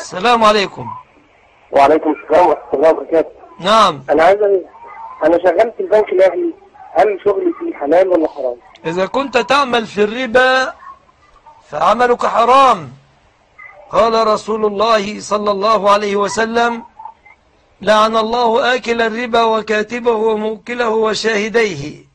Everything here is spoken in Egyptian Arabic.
السلام عليكم وعليكم السلام ورحمة الله وبركاته نعم أنا عايز أ- أنا شغال في البنك الأهلي هل شغلي فيه حلال ولا حرام؟ إذا كنت تعمل في الربا فعملك حرام قال رسول الله صلى الله عليه وسلم لعن الله آكل الربا وكاتبه وموكله وشاهديه